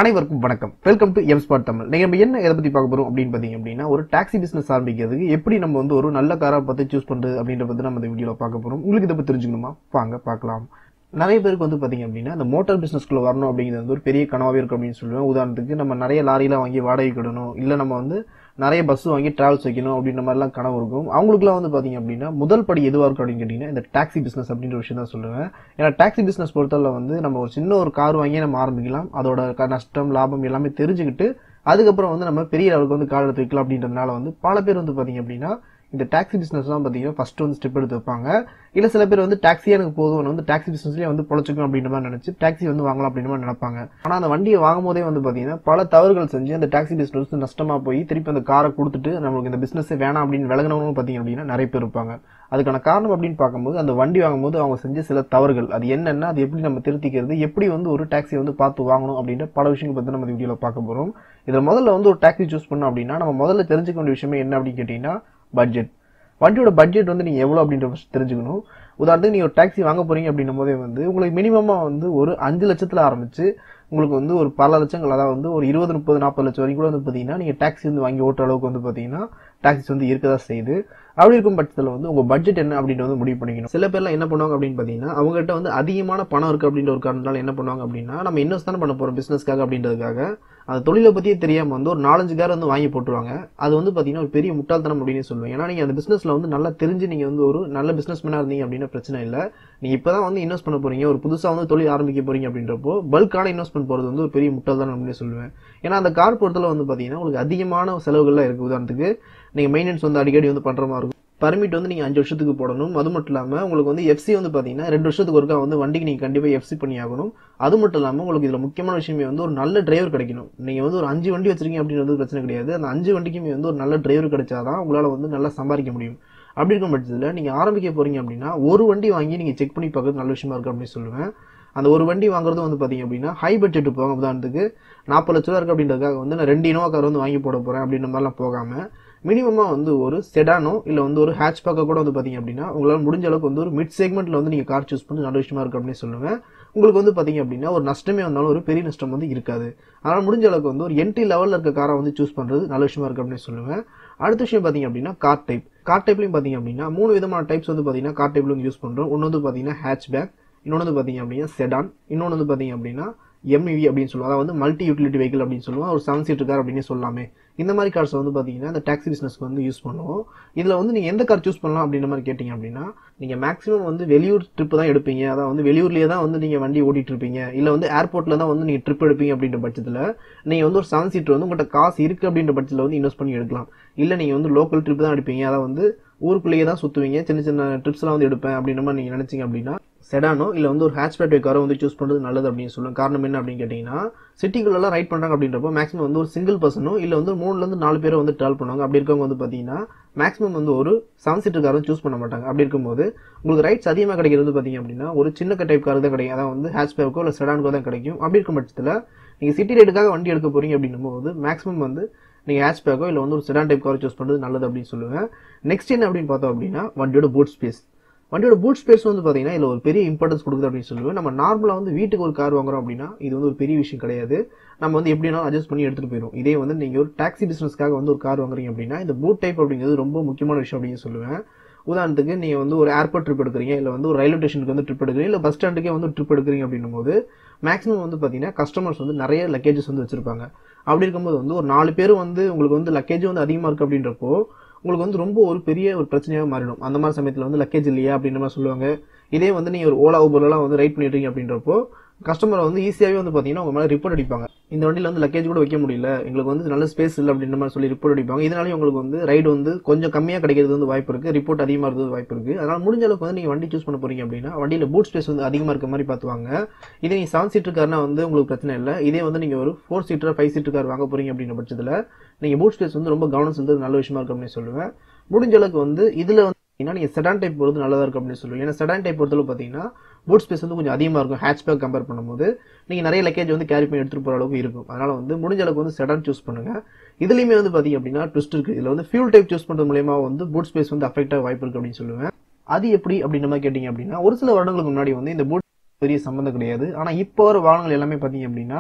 அனைவருக்கும் வணக்கம் welcome to M spot Tamil நீங்க நம்ம என்ன எதை பத்தி பார்க்க போறோம் அப்படின்னு பாத்தீங்க அப்படின்னா ஒரு டாக்ஸி பிசினஸ் ஆரம்பிக்கிறதுக்கு எப்படி நம்ம வந்து ஒரு நல்ல காரா பார்த்து சூஸ் பண்றது அப்படின்ற பத்தி நம்ம இந்த வீடியோல பார்க்க போறோம் உங்களுக்கு இதை பத்தி தெரிஞ்சுக்கணுமா வாங்க பார்க்கலாம் நிறைய பேருக்கு வந்து பாத்தீங்க அப்படின்னா இந்த மோட்டார் பிசினஸ்க்குள்ள வரணும் அப்படிங்கிறது வந்து ஒரு பெரிய கனவாவே இருக்கும் அப்படின்னு சொல்லுவேன் உதாரணத்துக்கு நம்ம நிறைய லாரிலாம் வாங்கி வாடகைக்கு விடணும் இல்ல நம்ம வந்து நிறைய பஸ் வாங்கி டிராவல்ஸ் வைக்கணும் அப்படின்ற மாதிரிலாம் கனவு இருக்கும் அவங்களுக்குலாம் வந்து பாத்தீங்க அப்படின்னா முதல் படி எதுவா இருக்கும் அப்படின்னு கேட்டீங்கன்னா இந்த டாக்ஸி பிசினஸ் அப்படின்ற விஷயம் தான் சொல்லுவேன் ஏன்னா டாக்ஸி பிசினஸ் பொறுத்தவரை வந்து நம்ம ஒரு சின்ன ஒரு கார் வாங்கி நம்ம ஆரம்பிக்கலாம் அதோட க- நஷ்டம் லாபம் எல்லாமே தெரிஞ்சுக்கிட்டு அதுக்கப்புறம் வந்து நம்ம பெரிய லெவலுக்கு வந்து கார் எடுத்து வைக்கலாம் அப்படின்றதுனால வந்து பல பேர் வந்து பாத்தீங்க அப்படின்னா இந்த டாக்ஸி பிசினஸ் தான் பாத்தீங்கன்னா ஃபர்ஸ்ட் வந்து ஸ்டெப் எடுத்து வைப்பாங்க இல்ல சில பேர் வந்து டாக்ஸியே எனக்கு போதும் நான் வந்து டாக்ஸி பிசினஸ்லயே வந்து பொழைச்சிக்கும் அப்படின்ற மாதிரி நினைச்சு டாக்ஸி வந்து வாங்கலாம் அப்படின்ற மாதிரி நினைப்பாங்க ஆனா அந்த வண்டியை வாங்கும் போதே வந்து பாத்தீங்கன்னா பல தவறுகள் செஞ்சு அந்த டாக்ஸி பிசினஸ் நஷ்டமா போய் திருப்பி அந்த காரை கொடுத்துட்டு நம்மளுக்கு இந்த பிசினஸ் வேணாம் அப்படின்னு விலகினவங்க பாத்தீங்க அப்படின்னா நிறைய பேர் இருப்பாங்க அதுக்கான காரணம் அப்படின்னு பார்க்கும்போது அந்த வண்டி வாங்கும்போது அவங்க செஞ்ச சில தவறுகள் அது என்னென்ன அது எப்படி நம்ம திருத்திக்கிறது எப்படி வந்து ஒரு டாக்ஸி வந்து பார்த்து வாங்கணும் அப்படின்ற பல விஷயங்கள் பத்தி நம்ம வீடியோல பார்க்க போறோம் இதுல முதல்ல வந்து ஒரு டாக்ஸி சூஸ் பண்ணோம் அப்படின்னா நம்ம முதல்ல தெரிஞ்சுக்க வேண்டிய விஷயமே என்ன அப்படின்னு கேட்டீங்கன்னா பட்ஜெட் வண்டியோட பட்ஜெட் வந்து நீங்க எவ்வளவு அப்படின்ற first தெரிஞ்சுக்கணும் உதாரணத்துக்கு நீங்க ஒரு டாக்ஸி வாங்க போறீங்க அப்படின்னும் போதே வந்து உங்களுக்கு மினிமமா வந்து ஒரு அஞ்சு லட்சத்துல ஆரம்பிச்சு உங்களுக்கு வந்து ஒரு பல லட்சங்கள் அதாவது வந்து ஒரு இருபது முப்பது நாற்பது லட்சம் வரைக்கும் கூட வந்து பாத்தீங்கன்னா நீங்க டாக்ஸி வந்து வாங்கி ஓட்டுற அளவுக்கு வந்து பாத்தீங்கன்னா டாக்ஸிஸ் வந்து இருக்கதா செய்யுது அப்படி இருக்கும் பட்சத்தில் வந்து உங்க பட்ஜெட் என்ன அப்படின்னு வந்து முடிவு பண்ணிக்கணும் சில பேர்லாம் என்ன பண்ணுவாங்க அப்படின்னு பாத்தீங்கன்னா அவங்ககிட்ட வந்து அதிகமான பணம் இருக்கு அப்படின்ற ஒரு காரணத்தால என்ன பண்ணுவாங்க அப்படின்னா நம்ம இன்வெஸ்ட் தானே பண்ண போறோம் பிசினஸ்க்காக அப்படின்றதுக்காக அந்த தொழிலை பத்தியே தெரியாம வந்து ஒரு நாலஞ்சு கார் வந்து வாங்கி போட்டுருவாங்க அது வந்து பாத்தீங்கன்னா ஒரு பெரிய முட்டாள்தனம் அப்படின்னு சொல்லுவேன் ஏன்னா நீங்க அந்த பிசினஸ்ல வந்து நல்லா தெரிஞ்சு நீங்க வந்து ஒரு நல்ல பிசினஸ் மேனா இருந்தீங்க அப்படின்னா பிரச்சனை இல்ல நீங்க இப்பதான் வந்து இன்வெஸ்ட் பண்ண போறீங்க ஒரு புதுசா வந்து தொழில் ஆரம்பிக்க போறீங்க அப்படின்றப்போ பல்கான இன்வெஸ்ட்மெண்ட் போறது வந்து ஒரு பெரிய முட்டாள்தனம் அப்படின்னு சொல்லுவேன் ஏன்னா அந்த கார் பொறுத்தல வந்து பாத்தீங்கன்னா உங்களுக்கு அதிகமான செலவுகள்லாம் இருக்கு உதாரணத்துக்கு நீங்க மெயின்டெனன்ஸ் வந்து அடிக்கடி வந்து பண்ற மாதிரி இருக்கும் பர்மிட் வந்து நீங்க அஞ்சு வருஷத்துக்கு போடணும் அது மட்டும் இல்லாம உங்களுக்கு வந்து எஃப்சி வந்து பாத்தீங்கன்னா ரெண்டு வருஷத்துக்கு ஒருக்கா வந்து வண்டிக்கு நீங்க கண்டிப்பா எஃப்சி பண்ணி ஆகணும் அது மட்டும் இல்லாம உங்களுக்கு இதுல முக்கியமான விஷயமே வந்து ஒரு நல்ல டிரைவர் கிடைக்கணும் நீங்க வந்து ஒரு அஞ்சு வண்டி வச்சிருக்கீங்க அப்படின்றது பிரச்சனை கிடையாது அந்த அஞ்சு வண்டிக்குமே வந்து ஒரு நல்ல டிரைவர் கிடைச்சாதான் உங்களால வந்து நல்லா சம்பாதிக்க முடியும் அப்படி இருக்கும் பட்சத்துல நீங்க ஆரம்பிக்க போறீங்க அப்படின்னா ஒரு வண்டி வாங்கி நீங்க செக் பண்ணி பார்க்கறது நல்ல விஷயமா இருக்கு அப்படின்னு சொல்லுவேன் அந்த ஒரு வண்டி வாங்குறது வந்து பாத்தீங்க அப்படின்னா ஹை பட்ஜெட் போவாங்க உதாரணத்துக்கு நாற்பது லட்ச ரூபா இருக்கு அப்படின்றதுக்காக வந்து நான் ரெண்டு இனோவா கார் வந்து வாங்கி போட போறேன் அப்படின்ற மாதிரிலாம் போகாம மினிமமா வந்து ஒரு செடானோ இல்ல வந்து ஒரு ஹேட்ச் பேக்கோ கூட வந்து பாத்தீங்க அப்படின்னா உங்களால முடிஞ்ச அளவுக்கு வந்து ஒரு மிட் செக்மெண்ட்ல வந்து நீங்க கார் சூஸ் பண்ணி நல்ல விஷயமா இருக்கு அப்படின்னு சொல்லுவேன் உங்களுக்கு வந்து பாத்தீங்க அப்படின்னா ஒரு நஷ்டமே வந்தாலும் ஒரு பெரிய நஷ்டம் வந்து இருக்காது அதனால முடிஞ்ச அளவுக்கு வந்து ஒரு என்ட்ரி லெவல்ல இருக்க காரை வந்து சூஸ் பண்றது நல்ல விஷயமா இருக்கு அப்படின்னு சொல்லுவேன் அடுத்த விஷயம் பாத்தீங்க அப்படின்னா கார் டைப் கார் டைப்லயும் பாத்தீங்க அப்படின்னா மூணு விதமான டைப்ஸ் வந்து பாத்தீங்கன்னா கார் டைப்ல வந்து யூஸ் பண்றோம் ஒன்னு வந்து பாத்தீங்கன்னா ஹேட்ச் பேக் இன்னொன்று வந்து பாத்தீங்க அப்படின்னா செடான் இன்னொன்று வந்து பாத்தீங்க அப்படின்னா எம்இவி அப்படின்னு சொல்லுவோம் அதாவது வந்து மல்டி யூட்டிலிட்டி வெஹிக்கிள் அப்படின்னு சொல்லுவோம் ஒரு செவன் சீட்டர் கார் அப்படின்னு சொல்லலாமே இந்த மாதிரி கார்ஸ் வந்து பாத்தீங்கன்னா இந்த டாக்ஸி பிசினஸ்க்கு வந்து யூஸ் பண்ணுவோம் இதுல வந்து நீங்க எந்த கார் சூஸ் பண்ணலாம் அப்படின்ற மாதிரி கேட்டீங்க அப்படின்னா நீங்க மேக்ஸிமம் வந்து வெளியூர் ட்ரிப் தான் எடுப்பீங்க அதாவது வந்து வெளியூர்லயே தான் வந்து நீங்க வண்டி ஓட்டிட்டு இருப்பீங்க இல்ல வந்து ஏர்போர்ட்ல தான் வந்து நீங்க ட்ரிப் எடுப்பீங்க அப்படின்ற பட்சத்துல நீங்க வந்து ஒரு செவன் சீட்டர் வந்து உங்கள்கிட்ட காசு இருக்கு அப்படின்ற பட்சத்துல வந்து இன்வெஸ்ட் பண்ணி எடுக்கலாம் இல்ல நீங்க வந்து லோக்கல் ட்ரிப் தான் எடுப்பீங்க அதாவது வந்து ஊருக்குள்ளேயே தான் சுத்துவீங்க சின்ன சின்ன ட்ரிப்ஸ் எல்லாம் வந்து எடுப்பேன் அப்படின்ற மாதிரி நீங்க நினைச்சீங்க அப்படின்னா செடானோ இல்ல வந்து ஒரு ஹேட்ச்பேக் காரோ வந்து சூஸ் பண்றது நல்லது அப்படின்னு சொல்லுவேன் காரணம் என்ன அப்படின்னு கேட்டீங்கன்னா சிட்டிக்குள்ள எல்லாம் ரைட் பண்றாங்க அப்படின்றப்போ மேக்ஸிமம் வந்து ஒரு சிங்கிள் பர்சனோ இல்ல வந்து மூணுல இருந்து நாலு பேரை வந்து டிராவல் பண்ணுவாங்க அப்படி இருக்கவங்க வந்து பாத்தீங்கன்னா மேக்ஸிமம் வந்து ஒரு செவன் சீட்டர் காரும் சூஸ் பண்ண மாட்டாங்க அப்படி இருக்கும்போது உங்களுக்கு ரைட்ஸ் அதிகமாக கிடைக்கிறது பாத்தீங்க அப்படின்னா ஒரு சின்ன டைப் கார் தான் கிடைக்கும் அதாவது வந்து ஹேட்ச்பேக்கோ இல்ல செடானுக்கோ தான் கிடைக்கும் அப்படி இருக்கும் பட்சத்துல நீங்க சிட்டி ரைடுக்காக வண்டி எடுக்க போறீங்க அப்படின்னும் போது மேக்ஸிமம் வந்து நீங்க ஹேட்ச்பேக்கோ இல்ல வந்து ஒரு செடான் டைப் கார் சூஸ் பண்றது நல்லது அப்படின்னு சொல்லுவேன் நெக்ஸ்ட் என்ன அப்படின்னு பார்த்தோம் அப்படின்னா வண்டியோட பூட் ஸ்பேஸ் வண்டியோட பூட் ஸ்பேஸ் வந்து பாத்தீங்கன்னா இதுல ஒரு பெரிய இம்பார்ட்டன்ஸ் கொடுக்குது அப்படின்னு சொல்லுவேன் நம்ம நார்மலா வந்து வீட்டுக்கு ஒரு கார் வாங்குறோம் அப்படின்னா இது வந்து ஒரு பெரிய விஷயம் கிடையாது நம்ம வந்து எப்படினா அட்ஜஸ்ட் பண்ணி எடுத்துட்டு போயிடும் இதே வந்து நீங்க ஒரு டாக்ஸி பிசினஸ்க்காக வந்து ஒரு கார் வாங்குறீங்க அப்படின்னா இந்த பூட் டைப் அப்படிங்கிறது ரொம்ப முக்கியமான விஷயம் அப்படின்னு சொல்லுவேன் உதாரணத்துக்கு நீங்க வந்து ஒரு ஏர்போர்ட் ட்ரிப் எடுக்கிறீங்க இல்ல வந்து ஒரு ரயில்வே ஸ்டேஷனுக்கு வந்து ட்ரிப் எடுக்கிறீங்க இல்ல பஸ் ஸ்டாண்டுக்கே வந்து ட்ரிப் எடுக்கிறீங்க அப்படின்னும் போது மேக்ஸிமம் வந்து பாத்தீங்கன்னா கஸ்டமர்ஸ் வந்து நிறைய லக்கேஜஸ் வந்து வச்சிருப்பாங்க அப்படி இருக்கும்போது வந்து ஒரு நாலு பேர் வந்து உங்களுக்கு வந்து லக்கேஜ் வந்து அதிகமா இருக்கு அப்படின்றப்போ உங்களுக்கு வந்து ரொம்ப ஒரு பெரிய ஒரு பிரச்சனையாக மாறிடும் அந்த மாதிரி சமயத்துல வந்து லக்கேஜ் இல்லையா அப்படின்ற மாதிரி சொல்லுவாங்க இதே வந்து நீங்க ஒரு ஓலா ஊபர்லாம் வந்து ரைட் பண்ணிடுறீங்க அப்படின்றப்போ கஸ்டமர் வந்து ஈஸியாவே வந்து பாத்தீங்கன்னா உங்க மேல ரிப்போர்ட் அடிப்பாங்க இந்த வண்டியில வந்து லக்கேஜ் கூட வைக்க முடியல எங்களுக்கு வந்து நல்ல ஸ்பேஸ் இல்லை அப்படின்ற மாதிரி சொல்லி ரிப்போர்ட் அடிப்பாங்க இதனாலே உங்களுக்கு வந்து ரைடு வந்து கொஞ்சம் கம்மியா கிடைக்கிறது வந்து வாய்ப்பு இருக்கு ரிப்போர்ட் அதிகமா இருக்கிறது வாய்ப்பு இருக்கு அதனால முடிஞ்ச அளவுக்கு வந்து நீங்க வண்டி சூஸ் பண்ண போறீங்க அப்படின்னா வண்டியில பூட் ஸ்பேஸ் வந்து அதிகமா இருக்க மாதிரி பாத்துவாங்க இதே நீங்க செவன் சீட்டர் கார்னா வந்து உங்களுக்கு பிரச்சனை இல்லை இதே வந்து நீங்க ஒரு four seater five seater car வாங்க போறீங்க அப்படின்ற பட்சத்துல நீங்க பூட் ஸ்பேஸ் வந்து ரொம்ப கவனம் செஞ்சது நல்ல விஷயமா இருக்கு அப்படின்னு சொல்லுவேன் முடிஞ்ச அளவுக்கு வந்து இதுல வந்து பாத்தீங்கன்னா நீங்க செடான் டைப் போறது நல்லதா இருக்கும் அப்படின்னு சொல்லுவேன் ஏன்னா செடான் டைப் பொறுத்தளவு பாத்தீங்கன்னா பூட் ஸ்பேஸ் வந்து கொஞ்சம் அதிகமா இருக்கும் ஹேட்ச்பேக் கம்பேர் பண்ணும்போது நீங்க நிறைய லக்கேஜ் வந்து கேரி பண்ணி எடுத்துட்டு போற அளவுக்கு இருக்கும் அதனால வந்து முடிஞ்ச அளவுக்கு வந்து செடான் சூஸ் பண்ணுங்க இதுலயுமே வந்து பாத்தீங்க அப்படின்னா ட்விஸ்ட் இருக்கு இதுல வந்து ஃபியூல் டைப் சூஸ் பண்றது மூலியமா வந்து பூட் ஸ்பேஸ் வந்து அஃபெக்ட் ஆக வாய்ப்பு இருக்கு அப்படின்னு சொல்லுவேன் அது எப்படி அப்படின்ற மாதிரி கேட்டீங்க அப்படின்னா ஒரு சில வருடங்களுக்கு முன்னாடி வந்து இந்த பூட் பெரிய சம்மந்தம் கிடையாது ஆனா இப்போ வர வாகனங்கள் எல்லாமே பாத்தீங்க அப்படின்னா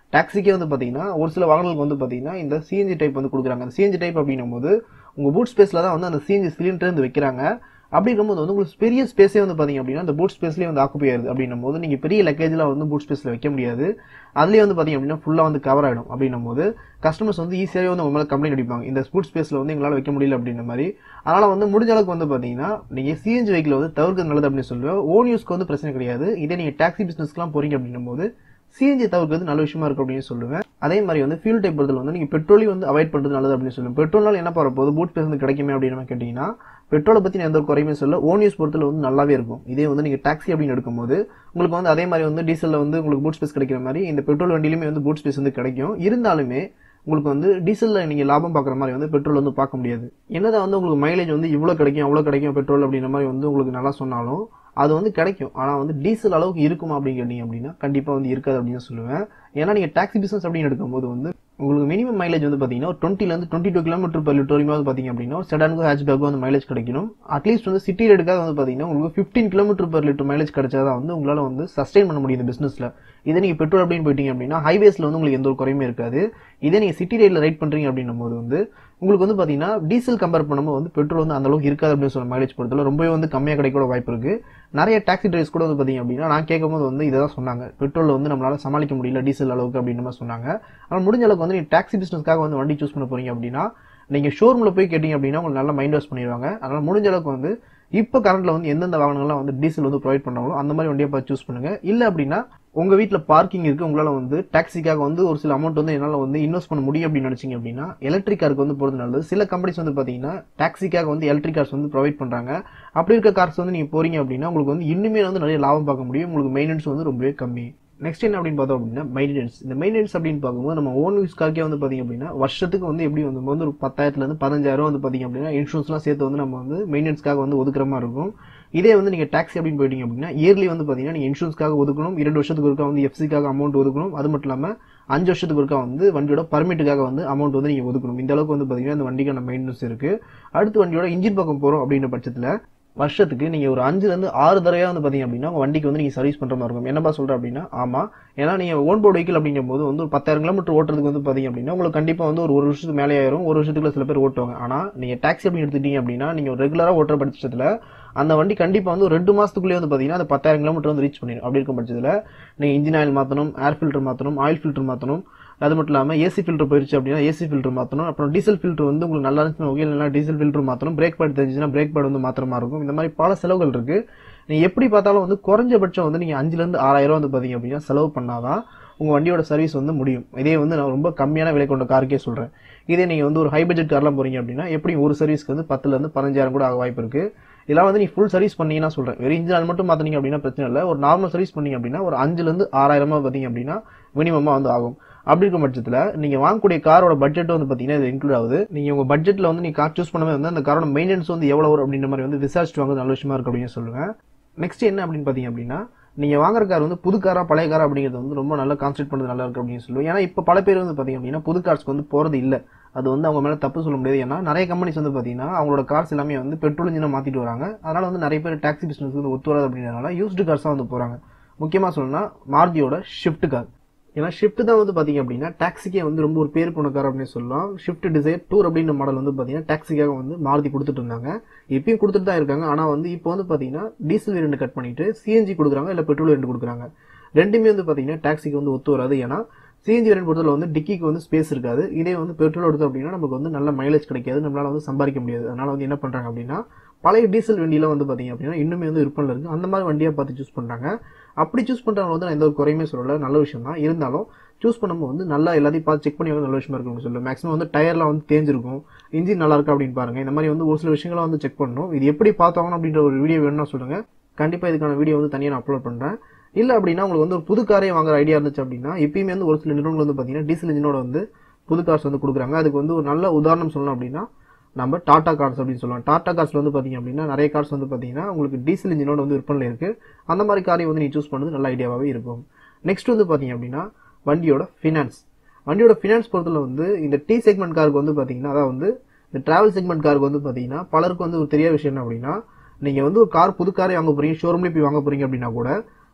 டாக்ஸிக்கே வந்து பார்த்தீங்கன்னா ஒரு சில வாகனங்களுக்கு வந்து பார்த்தீங்கன்னா இந்த சிஎன்ஜி டைப் வந்து கொடுக்குறாங்க அந்த சிஎன்ஜி டைப் அப்படின்னும் போது உங்கள் பூட் ஸ்பேஸில் தான் வந்து அந்த சிஎன்ஜி சிலிண்டர் வந்து வைக்கிறாங்க அப்படி இருக்கும்போது வந்து உங்களுக்கு பெரிய ஸ்பேஸே வந்து பார்த்தீங்க அப்படின்னா அந்த பூட் ஸ்பேஸ்லேயே வந்து ஆக்குப்பை ஆயிருது அப்படின்னும் போது நீங்கள் பெரிய லக்கேஜ்லாம் வந்து பூட் ஸ்பேஸில் வைக்க முடியாது அதுலேயே வந்து பார்த்தீங்க அப்படின்னா ஃபுல்லாக வந்து கவர் ஆகிடும் அப்படின்னும் போது கஸ்டமர்ஸ் வந்து ஈஸியாகவே வந்து உங்க மேலே கம்ப்ளைண்ட் அடிப்பாங்க இந்த பூட் ஸ்பேஸில் வந்து எங்களால் வைக்க முடியல அப்படின்ற மாதிரி அதனால் வந்து முடிஞ்ச அளவுக்கு வந்து பார்த்தீங்கன்னா நீங்கள் சிஎன்ஜி வெஹிக்கிள் வந்து தவிர்க்கிறது நல்லது அப்படின்னு சொல்லுவேன் ஓன் யூஸ்க்கு வந்து பிரச்சனை கிடையாது இதே நீங்கள் டாக்ஸி பிஸ்னஸ்க்குலாம் போறீங்க அப்படின்னும் போது சிஎன்ஜி தவிர்க்கிறது நல்ல விஷயமா இருக்கும் அப்படின்னு சொல்லுவேன் அதே மாதிரி வந்து ஃபியூல் டைப் பொறுத்தல வந்து நீங்கள் பெட்ரோலையும் வந்து அவாய்ட் பண்ணுறது நல்லது அப்படின்னு சொல்லுவேன் பெட்ரோல்னால என்ன போகிற போது பூட் ஸ்பேஸ் வந்து கிடைக்குமே அப்படின்னு கேட்டிங்கன்னா பெட்ரோலை பற்றி நான் எந்த ஒரு குறையுமே சொல்ல ஓன் யூஸ் பொறுத்தல வந்து நல்லாவே இருக்கும் இதே வந்து நீங்கள் டாக்ஸி அப்படின்னு எடுக்கும்போது உங்களுக்கு வந்து அதே மாதிரி வந்து டீசலில் வந்து உங்களுக்கு பூட் ஸ்பேஸ் கிடைக்கிற மாதிரி இந்த பெட்ரோல் வண்டியிலுமே வந்து பூட் ஸ்பேஸ் வந்து கிடைக்கும் இருந்தாலுமே உங்களுக்கு வந்து டீசலில் நீங்கள் லாபம் பார்க்குற மாதிரி வந்து பெட்ரோல் வந்து பார்க்க முடியாது என்னதான் வந்து உங்களுக்கு மைலேஜ் வந்து இவ்வளோ கிடைக்கும் அவ்வளோ கிடைக்கும் பெட்ரோல் அப்படின்ற மாதிரி வந்து உங்களுக்கு நல்லா சொன்னாலும் அது வந்து கிடைக்கும் ஆனால் வந்து டீசல் அளவுக்கு இருக்குமா அப்படின்னு கேட்டீங்க அப்படின்னா கண்டிப்பாக வந்து இருக்காது அப்படின்னு சொல்லுவேன் ஏன்னா நீங்கள் டாக்ஸி பிஸ்னஸ் அப்படின்னு எடுக்கும்போது வந்து உங்களுக்கு மினிமம் மைலேஜ் வந்து பார்த்தீங்கன்னா டுவெண்ட்டிலேருந்து twenty two kilometre per litre வரைக்கும் வந்து பார்த்தீங்க அப்படின்னா செடானுக்கும் ஹேட்ச்பேக்கும் வந்து மைலேஜ் கிடைக்கணும் அட்லீஸ்ட் வந்து சிட்டி எடுக்காத வந்து பார்த்தீங்கன்னா உங்களுக்கு fifteen kilometre per litre mileage கிடைச்சாதான் வந்து உங்களால் வந்து சஸ்டைன் பண்ண முடியும் இந்த பிஸ்னஸில் இதே நீங்கள் பெட்ரோல் அப்படின்னு போயிட்டீங்க அப்படின்னா ஹைவேஸில் வந்து உங்களுக்கு எந்த ஒரு குறையுமே இருக்காது இதே நீங்கள் சிட்டி ரைடில் ரைட் பண்ணுறீங்க அப்படின்னும் போது வந்து உங்களுக்கு வந்து பார்த்தீங்கன்னா டீசல் கம்பேர் பண்ணும்போது வந்து பெட்ரோல் வந்து அந்த அளவுக்கு இருக்காது அப்படின்னு சொல்ல மைலேஜ் பொறுத்தல ரொம்பவே வந்து கம்மியாக கிடைக்கூட வாய்ப்பு இருக்கு நிறைய டாக்ஸி டிரைவர்ஸ் கூட வந்து பார்த்தீங்க அப்படின்னா நான் கேட்கும்போது வந்து இதை தான் சொன்னாங்க பெட்ரோல் வந்து நம்மளால சமாளிக்க முடியல டீசல் அளவுக்கு அப்படின்ற மாதிரி சொன்னாங்க ஆனால் முடிஞ்ச அளவுக்கு வந்து நீங்கள் டாக்ஸி பிஸ்னஸ்க்காக வந்து வண்டி சூஸ் பண்ண போறீங்க அப்படின்னா நீங்கள் ஷோரூமில் போய் கேட்டீங்க அப்படின்னா உங்களுக்கு நல்லா மைண்ட் வாஷ் பண்ணிடுவாங்க அதனால் முடிஞ்ச அளவுக்கு வந்து இப்போ கரண்ட்ல வந்து எந்தெந்த வாகனங்கள்லாம் வந்து டீசல் வந்து ப்ரொவைட் பண்ணுறாங்களோ அந்த மாதிரி வண்டியை பார்த்து சூஸ் பண்ணுங்க இல்லை அப்படின்னா உங்க வீட்டில் பார்க்கிங் இருக்கு உங்களால வந்து டாக்ஸிக்காக வந்து ஒரு சில அமௌண்ட் வந்து என்னால் வந்து இன்வெஸ்ட் பண்ண முடியும் அப்படின்னு நினைச்சீங்க அப்படின்னா எலக்ட்ரிக் காருக்கு வந்து போகிறது நல்லது சில கம்பெனிஸ் வந்து பார்த்தீங்கன்னா டாக்ஸிக்காக வந்து எலக்ட்ரிக் கார்ஸ் வந்து ப்ரொவைட் பண்ணுறாங்க அப்படி இருக்க கார்ஸ் வந்து நீங்கள் போறீங்க அப்படின்னா உங்களுக்கு வந்து இன்னுமே வந்து நிறைய லாபம் பார்க்க முடியும் உங்களுக்கு மெயின்டெனன்ஸ் வந்து ரொம்பவே கம்மி நெக்ஸ்ட் என்ன அப்படின்னு பார்த்தோம் அப்படின்னா மெயின்டெனன்ஸ் இந்த மெயின்டெனன்ஸ் அப்படின்னு பார்க்கும்போது நம்ம ஓன் யூஸ் கார்க்கே வந்து பார்த்தீங்க அப்படின்னா வருஷத்துக்கு வந்து எப்படி வந்து வந்து ஒரு பத்தாயிரத்துல இருந்து பதினஞ்சாயிரம் வந்து பார்த்தீங்க அப்படின்னா இன்சூரன்ஸ்லாம் சேர்த்து வந்து நம்ம வந்து மெயின்டெனன்ஸ்க்காக வந்து ஒதுக்குற மாதிரி இருக்கும் இதே வந்து நீங்க டாக்ஸி அப்படின்னு போயிட்டீங்க அப்படின்னா இயர்லி வந்து பாத்தீங்கன்னா நீங்க இன்சூரன்ஸ்க்காக ஒதுக்கணும் இரண்டு வருஷத்துக்கு ஒருக்கா வந்து எஃப்சிக்காக அமௌண்ட் ஒதுக்கணும் அது மட்டும் இல்லாம அஞ்சு வருஷத்துக்கு ஒருக்கா வந்து வண்டியோட பர்மிட்டுக்காக வந்து அமௌண்ட் வந்து நீங்க ஒதுக்கணும் இந்த அளவுக்கு வந்து பாத்தீங்கன்னா அந்த வண்டிக்கான மெயின்டெனன்ஸ் இருக்கு அடுத்து வண்டியோட இன்ஜின் பக்கம் போறோம் அப்படின்ற பட்சத்துல வருஷத்துக்கு நீங்க ஒரு அஞ்சுல இருந்து ஆறு தடவையா வந்து பாத்தீங்க அப்படின்னா உங்க வண்டிக்கு வந்து நீங்க சர்வீஸ் பண்ற மாதிரி இருக்கும் என்னப்பா சொல்றேன் அப்படின்னா ஆமா ஏன்னா நீங்க ஓன் போர்டு வெஹிக்கிள் அப்படிங்கும் போது வந்து ஒரு பத்தாயிரம் கிலோமீட்டர் ஓட்டுறதுக்கு வந்து பாத்தீங்க அப்படின்னா உங்களுக்கு கண்டிப்பா வந்து ஒரு ஒரு வருஷத்துக்கு மேலே ஆயிரும் ஒரு வருஷத்துக்குள்ள சில பேர் ஓட்டுவாங்க ஆனா நீங்க டாக்ஸி அப்படின்னு எடுத்துட்டீங்க அப்படின்னா நீங்க ரெகுலரா ஓட்டுற பட்சத்துல அந்த வண்டி கண்டிப்பா வந்து ஒரு ரெண்டு மாசத்துக்குள்ளே வந்து பாத்தீங்கன்னா அந்த பத்தாயிரம் கிலோமீட்டர் வந்து ரீச் பண்ணிடும் அப்படி இருக்கும் பட்சத்துல நீங்க இன்ஜின் ஆயில் மாத்தணும் ஏர் ஃபில்டர் மாத்தணும் ஆயில் ஃபில்டர் மாத்தணும் அது மட்டும் இல்லாம ஏசி ஃபில்டர் போயிருச்சு அப்படின்னா ஏசி ஃபில்டர் மாத்தணும் அப்புறம் டீசல் ஃபில்டர் வந்து உங்களுக்கு நல்லா இருந்துச்சுன்னா ஓகே இல்லைனா டீசல் ஃபில்டர் மாத்தணும் பிரேக் பேட் தெரிஞ்சுன்னா பிரேக் பேட் வந்து மாத்திர மாதிரி இருக்கும் இந்த மாதிரி பல செலவுகள் இருக்கு நீங்க எப்படி பார்த்தாலும் வந்து குறைஞ்சபட்சம் வந்து நீங்க அஞ்சுல இருந்து ஆறாயிரம் வந்து பாத்தீங்க அப்படின்னா செலவு பண்ணாதான் உங்க வண்டியோட சர்வீஸ் வந்து முடியும் இதே வந்து நான் ரொம்ப கம்மியான விலை கொண்ட காருக்கே சொல்றேன் இதே நீங்க வந்து ஒரு ஹை பட்ஜெட் கார்லாம் போறீங்க அப்படின்னா எப்படி ஒரு சர்வீஸ்க்கு வந்து பத்துல இருந்து பதினஞ்சாயிரம் கூட ஆக வாய்ப்பு இருக்கு இதெல்லாம் வந்து நீ ஃபுல் சர்வீஸ் பண்ணீங்கன்னா சொல்றேன் வெறும் இன்ஜின் ஆயில் மட்டும் மாத்தினீங்க அப்படின்னா பிரச்சனை இல்லை ஒரு நார்மல் சர்வீஸ் பண்ணீங்க அப்படின்னா ஒரு அஞ்சுல இருந்து ஆறாயிரமா பாத்தீங்க அப்படின்னா மினிமமா வந்து ஆகும் அப்படி இருக்கும் பட்சத்துல நீங்க வாங்கக்கூடிய காரோட பட்ஜெட் வந்து பாத்தீங்கன்னா இது இன்க்ளூட் ஆகுது நீங்க உங்க பட்ஜெட்ல வந்து நீங்க கார் சூஸ் பண்ணவே வந்து அந்த காரோட மெயின்டெனன்ஸ் வந்து எவ்வளவு வரும் அப்படின்ற மாதிரி வந்து விசாரிச்சுட்டு வாங்க நல்ல விஷயமா இருக்கு அப்படின்னு சொல்லுவேன் நெக்ஸ்ட் என்ன அப்படின்னு பாத்தீங்க அப்படின்னா நீங்க வாங்குற கார் வந்து புது காரா பழைய காரா அப்படிங்கிறது வந்து ரொம்ப நல்லா கான்சென்ட் பண்ணது நல்லா இருக்கு அப்படின்னு சொல்லுவேன் ஏன்னா இப்ப பல பேர் வந்து பாத்தீங்க அப்படின்னா புது கார்ஸ்க்கு வந்து போறது இல்ல அது வந்து அவங்க மேல தப்பு சொல்ல முடியாது ஏன்னா நிறைய கம்பெனிஸ் வந்து பாத்தீங்கன்னா அவங்களோட கார்ஸ் எல்லாமே வந்து பெட்ரோல் இன்ஜினை மாத்திட்டு வராங்க அதனால வந்து நிறைய பேர் டாக்ஸி பிசினஸ் வந்து ஒத்து வராது அப்படின்றதுனால யூஸ்டு கார்ஸ் தான் வந்து போறாங்க முக்கியமா சொல்லணும்னா மாருதியோட ஷிஃப்ட் கார் ஏன்னா ஷிஃப்ட் தான் வந்து பாத்தீங்க அப்படின்னா டாக்ஸிக்கே வந்து ரொம்ப ஒரு பேர் போன கார் அப்படின்னு சொல்லலாம் ஷிஃப்ட் டிசைர் டூர் அப்படின்ற மாடல் வந்து பாத்தீங்கன்னா டாக்ஸிக்காக வந்து மாருதி கொடுத்துட்டு இருந்தாங்க இப்பயும் கொடுத்துட்டு தான் இருக்காங்க ஆனா வந்து இப்போ வந்து பாத்தீங்கன்னா டீசல் வேரியன்ட் கட் பண்ணிட்டு சிஎன்ஜி கொடுக்குறாங்க இல்ல பெட்ரோல் வேரியன்ட் கொடுக்குறாங்க ரெண்டுமே வந்து பாத்தீங்கன்னா டாக்ஸிக்கு வந்து ஒத்து வராது ஏன்னா சிஎன்ஜி வேரியன்ட் பொறுத்தவரை வந்து டிக்கிக்கு வந்து ஸ்பேஸ் இருக்காது இதே வந்து பெட்ரோல் எடுத்தோம் அப்படின்னா நமக்கு வந்து நல்ல மைலேஜ் கிடைக்காது நம்மளால வந்து சம்பாதிக்க முடியாது அதனால வந்து என்ன பண்றாங்க அப்படின்னா பழைய டீசல் வண்டியில வந்து பாத்தீங்க அப்படின்னா இன்னுமே வந்து விற்பனையில் இருக்கு அந்த மாதிரி வண்டியை பார்த்து சூஸ் பண்றாங்க அப்படி சூஸ் பண்றவங்க வந்து நான் எந்த ஒரு குறையுமே சொல்லல நல்ல விஷயம் தான் இருந்தாலும் சூஸ் பண்ணும்போது வந்து நல்லா எல்லாத்தையும் பார்த்து செக் பண்ணி வந்து நல்ல விஷயமா இருக்கும்னு சொல்லுவேன் மேக்ஸிமம் வந்து டயர்லாம் வந்து தேஞ்சிருக்கும் இன்ஜின் நல்லா இருக்கா அப்படின்னு பாருங்க இந்த மாதிரி வந்து ஒரு சில விஷயங்களை வந்து செக் பண்ணணும் இது எப்படி பார்த்தாங்க அப்படின்ற ஒரு வீடியோ வேணும்னா சொல்லுங்க கண்டிப்பா இதுக்கான வீடியோ வந்து தனியாக நான் அப்லோட் பண்றேன் இல்ல அப்படின்னா உங்களுக்கு வந்து ஒரு புது காரே வாங்குற ஐடியா இருந்துச்சு அப்படின்னா எப்பயுமே வந்து ஒரு சில நிறுவனங்கள் வந்து பாத்தீங்கன்னா டீசல் இன்ஜினோட வந்து புது கார்ஸ் வந்து கொடுக்குறாங்க அதுக்கு வந்து ஒரு நல்ல உதாரணம் சொல்லணும் அப்படின்னா நம்ம டாடா கார்ஸ் அப்படின்னு சொல்லலாம் டாடா கார்ஸ்ல வந்து பாத்தீங்க அப்படின்னா நிறைய கார்ஸ் வந்து பாத்தீங்கன்னா உங்களுக்கு டீசல் இன்ஜினோட வந்து விற்பனையில் இருக்கு அந்த மாதிரி காரை வந்து நீ சூஸ் பண்ணது நல்ல ஐடியாவாவே இருக்கும் நெக்ஸ்ட் வந்து பாத்தீங்க அப்படின்னா வண்டியோட ஃபினான்ஸ் வண்டியோட ஃபினான்ஸ் பொறுத்தல வந்து இந்த டி செக்மெண்ட் காருக்கு வந்து பாத்தீங்கன்னா அதாவது வந்து இந்த டிராவல் செக்மெண்ட் காருக்கு வந்து பாத்தீங்கன்னா பலருக்கு வந்து ஒரு தெரியாத விஷயம் என்ன அப்படின்னா நீங்க வந்து ஒரு கார் புது காரை வாங்க போறீங்க ஷோரூம்லேயே போய் வாங்க போறீங்க அப்படின்னா கூட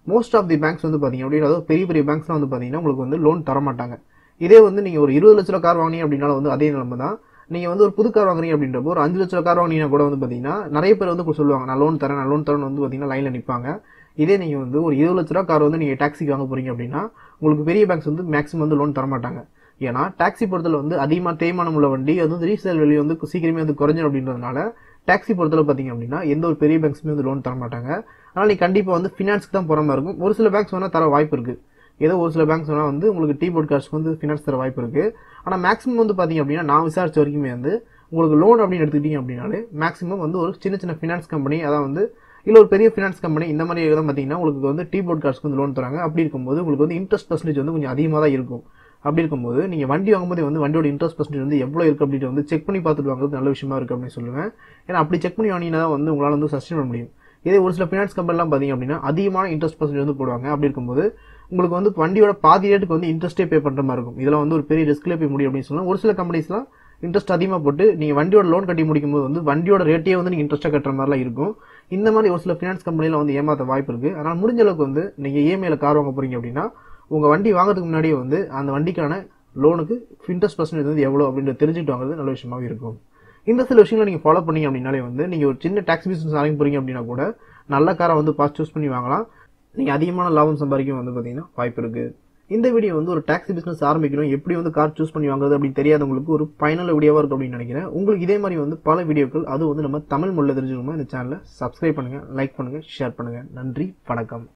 மோஸ்ட் ஆஃப் தி பேங்க்ஸ் வந்து பாத்தீங்க அப்படின்னா அதாவது பெரிய பெரிய பேங்க்ஸ்லாம் வந்து பாத்தீங்கன்னா உங்களுக்கு வந்து லோன் தர மாட்டாங்க இதே வந்து நீங்க ஒரு இருபது லட்ச ரூபா கார் வாங்கினீங்க அப்படின்னாலும் வந்து அதே நிலைமை தான் நீங்க வந்து ஒரு புது கார் வாங்குறீங்க அப்படின்றப்போ ஒரு அஞ்சு லட்ச ரூபா கார் வாங்கினீங்கன்னா கூட வந்து பாத்தீங்கன்னா நிறைய பேர் வந்து சொல்லுவாங்க நான் லோன் தரேன் நான் லோன் தரேன் வந்து பாத்தீங்கன்னா லைன்ல நிப்பாங்க இதே நீங்க வந்து ஒரு இருபது லட்ச ரூபா கார் வந்து நீங்க டாக்ஸிக்கு வாங்க போறீங்க அப்படின்னா உங்களுக்கு பெரிய பேங்க்ஸ் வந்து மேக்ஸிமம் வந்து லோன் தர மாட்டாங்க ஏன்னா டாக்ஸி பொறுத்தல வந்து அதிகமா தேய்மானம் உள்ள வண்டி அது வந்து ரீசேல் வெளியே வந்து சீக்கிரமே வந்து குறைஞ்சிடும் அப்படின்றதுனால டாக்ஸி பொறுத்தல பாத்தீங்க அப்படின்னா எந்த ஒரு பெரிய பேங்க்ஸுமே வந்து லோன் தர மாட்டாங்க அதனால நீ கண்டிப்பா வந்து ஃபினான்ஸ்க்கு தான் போற மாதிரி இருக்கும் ஒரு சில பேங்க்ஸ் வேணா தர வாய்ப்பு இருக்கு ஏதோ ஒரு சில பேங்க்ஸ் வேணா வந்து உங்களுக்கு டீ போர்ட் கார்ஸ்க்கு வந்து ஃபினான்ஸ் தர வாய்ப்பு இருக்கு ஆனா மேக்ஸிமம் வந்து பாத்தீங்க அப்படின்னா நான் விசாரிச்ச வரைக்குமே வந்து உங்களுக்கு லோன் அப்படின்னு எடுத்துக்கிட்டீங்க அப்படின்னாலே மேக்ஸிமம் வந்து ஒரு சின்ன சின்ன ஃபினான்ஸ் கம்பெனி அதான் வந்து இல்ல ஒரு பெரிய ஃபினான்ஸ் கம்பெனி இந்த மாதிரி தான் பாத்தீங்கன்னா உங்களுக்கு வந்து டீ போர்ட் கார்ஸ்க்கு வந்து லோன் தராங்க அப்படி இருக்கும்போது உங்களுக்கு வந்து இன்ட்ரெஸ்ட் பர்சன்டேஜ் வந்து கொஞ்சம் அதிகமாக தான் இருக்கும் அப்படி இருக்கும்போது நீங்க வண்டி வாங்கும்போது வந்து வண்டியோட இன்ட்ரெஸ்ட் பர்சன்டேஜ் வந்து எவ்வளவு இருக்கு அப்படின்னு வந்து செக் பண்ணி பார்த்துட்டு வாங்குறது நல்ல விஷயமா இருக்கு அப்படின்னு சொல்லுவேன் ஏன்னா அப்படி செக் பண்ணி வாங்கினா தான் வந்து உங்களால வந்து சஸ்டைன் பண்ண முடியும் இதே ஒரு சில ஃபினான்ஸ் கம்பெனிலாம் பாத்தீங்க அப்படின்னா அதிகமான இன்ட்ரெஸ்ட் பர்சன்டேஜ் வந்து போடுவாங்க அப்படி இருக்கும்போது உங்களுக்கு வந்து வண்டியோட பாதி ரேட்டுக்கு வந்து இன்ட்ரெஸ்டே பே பண்ற மாதிரி இருக்கும் இதெல்லாம் வந்து ஒரு பெரிய ரிஸ்க்ல போய் முடியும் அப்படின்னு சொல்லலாம் ஒரு சில கம்பெனிஸ்லாம் இன்ட்ரெஸ்ட் அதிகமாக போட்டு நீங்க வண்டியோட லோன் கட்டி முடிக்கும் போது வந்து வண்டியோட ரேட்டே வந்து நீங்க இன்ட்ரெஸ்ட்டாக கட்டுற மாதிரிலாம் இருக்கும் இந்த மாதிரி ஒரு சில ஃபினான்ஸ் கம்பெனில வந்து ஏமாத்த வாய்ப்பு இருக்கு அதனால முடிஞ்ச அளவுக்கு வந்து நீங்க இஎம்ஐல கார் வாங்க போறீங்க அப்படின்னா உங்க வண்டி வாங்குறதுக்கு முன்னாடியே வந்து அந்த வண்டிக்கான லோனுக்கு இன்ட்ரெஸ்ட் பர்சன்டேஜ் வந்து எவ்வளோ அப்படின்றத தெரிஞ்சுட்டு வாங்குறது நல்ல விஷயமாவே இருக்கும் இந்த சில விஷயங்களை நீங்க ஃபாலோ பண்ணீங்க அப்படின்னாலே வந்து நீங்க ஒரு சின்ன டாக்ஸ் பிசினஸ் ஆரம்பி போறீங்க அப்படின்னா கூட நல்ல காரை வந்து பார்த்து சூஸ் பண்ணி வாங்கலாம் நீங்க அதிகமான லாபம் சம்பாதிக்க வந்து பாத்தீங்கன்னா வாய்ப்பு இருக்கு இந்த வீடியோ வந்து ஒரு டாக்ஸி பிசினஸ் ஆரம்பிக்கணும் எப்படி வந்து கார் சூஸ் பண்ணி வாங்குறது அப்படின்னு தெரியாதவங்களுக்கு ஒரு பயனுள்ள வீடியோவா இருக்கும் அப்படின்னு நினைக்கிறேன் உங்களுக்கு இதே மாதிரி வந்து பல வீடியோக்கள் அது வந்து நம்ம தமிழ் மொழியில் தெரிஞ்சுக்கணுமா இந்த சேனலை சப்ஸ்கிரைப் பண்ணுங்க லைக் பண்ணுங்க ஷேர் பண்ணுங்க நன்றி வணக்கம்